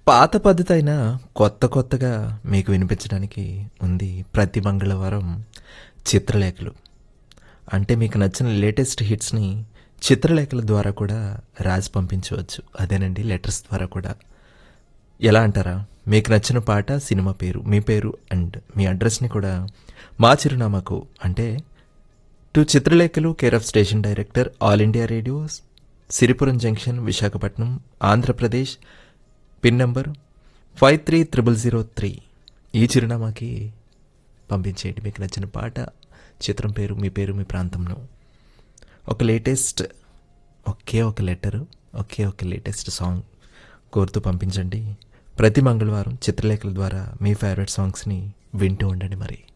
పాత పద్ధతి అయినా కొత్త కొత్తగా మీకు వినిపించడానికి ఉంది ప్రతి మంగళవారం చిత్రలేఖలు అంటే మీకు నచ్చిన లేటెస్ట్ హిట్స్ని చిత్రలేఖల ద్వారా కూడా రాసి పంపించవచ్చు అదేనండి లెటర్స్ ద్వారా కూడా ఎలా అంటారా మీకు నచ్చిన పాట సినిమా పేరు మీ పేరు అండ్ మీ అడ్రస్ని కూడా మా చిరునామాకు అంటే టు చిత్రలేఖలు care of station director all India radio Siripuram junction Visakhapatnam Andhra Pradesh pin number five three triple zero three ఈ చిరునామాకి పంపించేయండి మీకు నచ్చిన పాట చిత్రం పేరు మీ పేరు మీ ప్రాంతంలో ఒక లేటెస్ట్ ఒకే ఒక లెటరు ఒకే ఒక లేటెస్ట్ సాంగ్ కోరుతూ పంపించండి ప్రతి మంగళవారం చిత్రలేఖల ద్వారా మీ ఫేవరెట్ సాంగ్స్ని వింటూ ఉండండి మరి